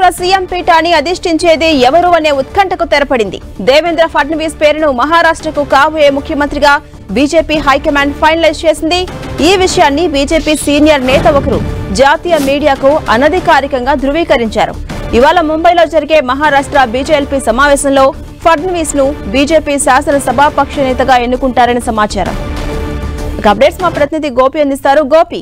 CM పీఠాన్ని అధిష్ఠించేది ఎవరు అనే ఉత్కంఠకు తెరపడింది దేవేంద్ర ఫడ్నవీస్ పేరును మహారాష్ట్రకు కాబోయే ముఖ్యమంత్రిగా బీజేపీ హైకమాండ్ ఫైనలైజ్ చేసింది ఈ విషయాన్ని బీజేపీ సీనియర్ నేత ఒకరు జాతీయ మీడియాకు అనధికారికంగా ధృవీకరించారు ఇవాళ ముంబైలో జరిగే మహారాష్ట్ర బీజేఎల్పీ సమావేశంలో ఫడ్నవీస్ ను బీజేపీ శాసనసభాపక్ష నేతగా ఎన్నుకుంటారని సమాచారం ఇక అప్డేట్స్ మా ప్రతినిధి గోపి అందిస్తారు గోపి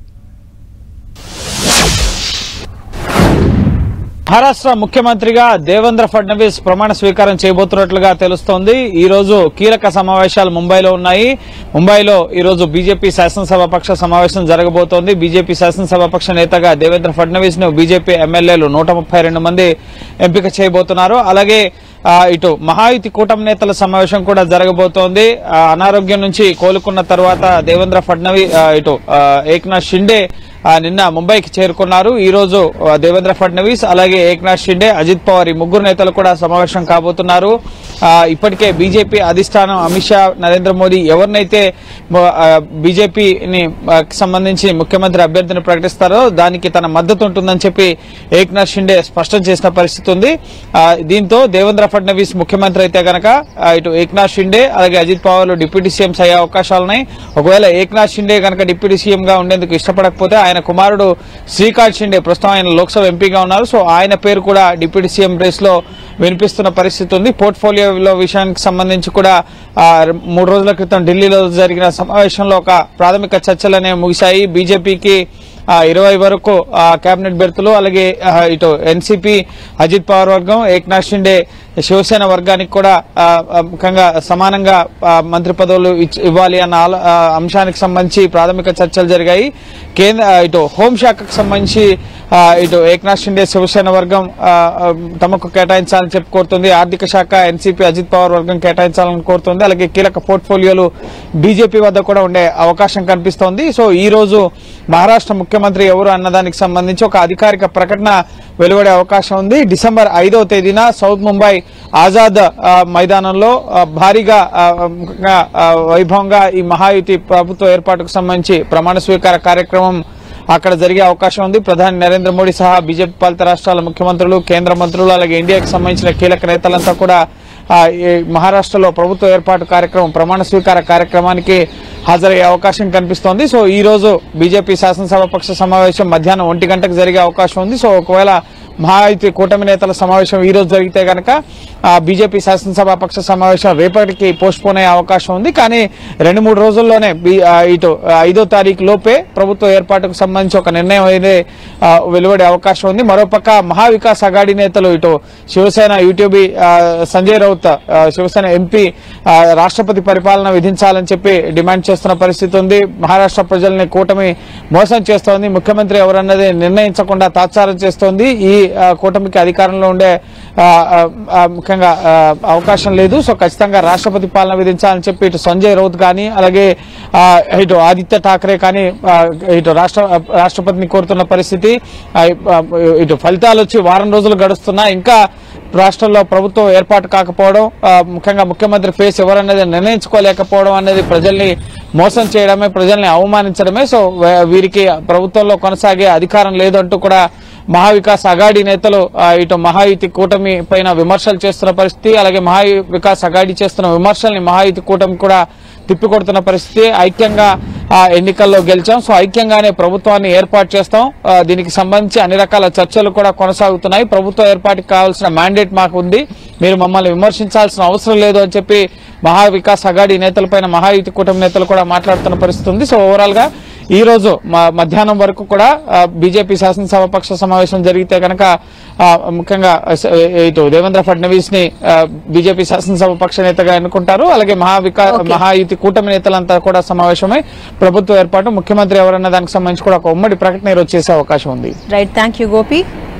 మహారాష్ట్ర ముఖ్యమంత్రిగా దేవేంద్ర ఫడ్నవీస్ ప్రమాణ స్వీకారం చేయబోతున్నట్లుగా తెలుస్తోంది ఈ రోజు కీలక సమావేశాలు ముంబైలో ఉన్నాయి ముంబైలో ఈ రోజు బీజేపీ శాసనసభాపక్ష సమావేశం జరగబోతోంది బీజేపీ శాసనసభాపక్ష నేతగా దేవేంద్ర ఫడ్నవీస్ ను బీజేపీ ఎమ్మెల్యేలు నూట ముప్పై రెండు మంది ఎంపిక చేయబోతున్నారు అలాగే ఆ, ఇటు మహాయుతి కూటమి నేతల సమావేశం కూడా జరగబోతోంది ఆ, అనారోగ్యం నుంచి కోలుకున్న తర్వాత దేవేంద్ర ఫడ్నవీస్ ఆ, ఇటు ఆ, ఏక్నాథ్ షిండే ఆ, నిన్న ముంబైకి చేరుకున్నారు ఈ రోజు ఆ, దేవేంద్ర ఫడ్నవీస్ అలాగే ఏక్నాథ్ షిండే అజిత్ పవార్ ఈ ముగ్గురు నేతలు కూడా సమావేశం కాబోతున్నారు ఆ, ఇప్పటికే బీజేపీ అధిష్టానం అమిత్ షా నరేంద్ర మోదీ ఎవరినైతే బీజేపీని సంబంధించి ముఖ్యమంత్రి అభ్యర్థిని ప్రకటిస్తారో దానికి తన మద్దతు ఉంటుందని చెప్పి ఏక్నాథ్ షిండే స్పష్టం చేసిన పరిస్థితి ఉంది ఆ, దీంతో దేవేంద్ర ఫడ్నవీస్ ముఖ్యమంత్రి అయితే గనక ఆ, ఇటు ఏక్నాథ్ షిండే అలాగే అజిత్ పవార్లు డిప్యూటీ సీఎంస్ అయ్యే అవకాశాలున్నాయి ఒకవేళ ఏక్నాథ్ షిండే కనుక డిప్యూటీ సీఎం గా ఉండేందుకు ఇష్టపడకపోతే ఆయన కుమారుడు శ్రీకాంత్ షిండే ప్రస్తుతం ఆయన లోక్సభ ఎంపీగా ఉన్నారు సో ఆయన పేరు కూడా డిప్యూటీ సీఎం రేస్ లో వినిపిస్తున్న పరిస్థితి ఉంది పోర్ట్ఫోలియోలో విషయానికి సంబంధించి కూడా ఆ, మూడు రోజుల క్రితం ఢిల్లీలో జరిగిన సమావేశంలో ఒక ప్రాథమిక చర్చలు అనేవి ముగిశాయి బీజేపీకి ఆ, ఇరవై వరకు ఆ, కేబినెట్ బెర్తులు అలాగే ఆ, ఇటు ఎన్సీపీ అజిత్ పవార్ వర్గం ఏక్నాథ్ షిండే శివసేన వర్గానికి కూడా ఆ, ఆ, ముఖ్యంగా సమానంగా ఆ, మంత్రి పదవులు ఇచ్- ఇవ్వాలి అన్న ఆలో- ఆ, అంశానికి సంబంధించి ప్రాథమిక చర్చలు జరిగాయి కేంద్ర ఆ, ఇటు హోంశాఖకు సంబంధించి ఆ, ఇటు ఏక్నాథ్ షిండే శివసేన వర్గం ఆ, ఆ, తమకు కేటాయించాలని చెప్పి కోరుతుంది ఆర్థిక శాఖ ఎన్సీపీ అజిత్ పవార్ వర్గం కేటాయించాలని కోరుతుంది అలాగే కీలక పోర్ట్ఫోలియోలు బీజేపీ వద్ద కూడా ఉండే అవకాశం కనిపిస్తోంది సో ఈ రోజు మహారాష్ట్ర ముఖ్యమంత్రి ఎవరు అన్నదానికి సంబంధించి ఒక అధికారిక ప్రకటన వెలువడే అవకాశం ఉంది డిసెంబర్ ఐదవ తేదీన సౌత్ ముంబై ఆజాద్ ఆ, మైదానంలో ఆ, భారీగా ఆ, ముఖ్యంగా, ఆ, వైభవంగా ఈ మహాయుతి ప్రభుత్వ ఏర్పాటుకు సంబంధించి ప్రమాణ స్వీకార కార్యక్రమం అక్కడ జరిగే అవకాశం ఉంది ప్రధాని నరేంద్ర మోడీ సహా బీజేపీ పాలిత రాష్ట్రాల ముఖ్యమంత్రులు కేంద్ర మంత్రులు అలాగే ఇండియాకి సంబంధించిన కీలక నేతలంతా కూడా ఆ, ఈ మహారాష్ట్రలో ప్రభుత్వ ఏర్పాటు కార్యక్రమం ప్రమాణ స్వీకార కార్యక్రమానికి హాజరయ్యే అవకాశం కనిపిస్తోంది సో ఈ రోజు బీజేపీ శాసనసభాపక్ష సమావేశం మధ్యాహ్నం ఒంటి గంటకు జరిగే అవకాశం ఉంది సో ఒకవేళ మహాయుతి కూటమి నేతల సమావేశం ఈ రోజు జరిగితే గనక ఆ, బీజేపీ శాసనసభాపక్ష సమావేశం రేపటికి పోస్ట్ పోన్ అయ్యే అవకాశం ఉంది కానీ రెండు మూడు రోజుల్లోనే బీ- ఆ, ఇటు ఆ, ఐదో తారీఖు లోపే ప్రభుత్వ ఏర్పాటుకు సంబంధించి ఒక నిర్ణయం అయితే ఆ, వెలువడే అవకాశం ఉంది మరోపక్క మహావికాస్ అఘాడీ నేతలు ఇటు శివసేన యూట్యూబీ ఆ, సంజయ్ రౌత్ ఆ, శివసేన ఎంపీ ఆ, రాష్ట్రపతి పరిపాలన విధించాలని చెప్పి డిమాండ్ చేస్తున్న పరిస్థితి ఉంది మహారాష్ట్ర ప్రజల్ని కూటమి మోసం చేస్తోంది ముఖ్యమంత్రి ఎవరన్నది నిర్ణయించకుండా తాత్సారం చేస్తోంది ఈ ఆ, కూటమికి అధికారంలో ఉండే ఆ, ఆ, ఆ, ముఖ్యంగా ఆ, అవకాశం లేదు సో ఖచ్చితంగా రాష్ట్రపతి పాలన విధించాలని చెప్పి ఇటు సంజయ్ రౌత్ కానీ అలాగే ఆ, ఇటు ఆదిత్య ఠాక్రే కానీ ఆ, ఇటు రాష్ట్ర రాష్ట్రపతిని కోరుతున్న పరిస్థితి ఆ, ఆ, ఇటు ఫలితాలు వచ్చి వారం రోజులు గడుస్తున్నా ఇంకా రాష్ట్రంలో ప్రభుత్వం ఏర్పాటు కాకపోవడం ఆ, ముఖ్యంగా ముఖ్యమంత్రి ఫేస్ ఎవరన్నది నిర్ణయించుకోలేకపోవడం అనేది ప్రజల్ని మోసం చేయడమే ప్రజల్ని అవమానించడమే సో వే- వీరికి ప్రభుత్వంలో కొనసాగే అధికారం లేదంటూ కూడా మహావికాస్ అఘాడీ నేతలు ఆ, ఇటు మహాయుతి కూటమి పైన విమర్శలు చేస్తున్న పరిస్థితి అలాగే మహా వికాస్ అఘాడీ చేస్తున్న విమర్శల్ని మహాయుతి కూటమి కూడా తిప్పికొడుతున్న పరిస్థితి ఐక్యంగా ఆ, ఎన్నికల్లో గెలిచాం సో ఐక్యంగానే ప్రభుత్వాన్ని ఏర్పాటు చేస్తాం ఆ, దీనికి సంబంధించి అన్ని రకాల చర్చలు కూడా కొనసాగుతున్నాయి ప్రభుత్వ ఏర్పాటుకి కావాల్సిన మ్యాండేట్ మాకు ఉంది మీరు మమ్మల్ని విమర్శించాల్సిన అవసరం లేదు అని చెప్పి మహా వికాస్ అఘాడీ నేతలపైన మహాయుతి కూటమి నేతలు కూడా మాట్లాడుతున్న పరిస్థితి ఉంది సో ఓవరాల్ గా ఈ రోజు మ- మధ్యాహ్నం వరకు కూడా ఆ, బీజేపీ శాసనసభాపక్ష సమావేశం జరిగితే కనుక ఆ, ముఖ్యంగా స- ఇటు దేవేంద్ర ఫడ్నవీస్ ని ఆ, బీజేపీ శాసనసభాపక్ష నేతగా ఎన్నుకుంటారు అలాగే మహావికా Okay. మహాయుతి కూటమి నేతలంతా కూడా సమావేశమై ప్రభుత్వ ఏర్పాటు ముఖ్యమంత్రి ఎవరన్న దానికి సంబంధించి కూడా ఒక ఉమ్మడి ప్రకటన ఈరోజు చేసే అవకాశం ఉంది రైట్ థ్యాంక్ యూ గోపి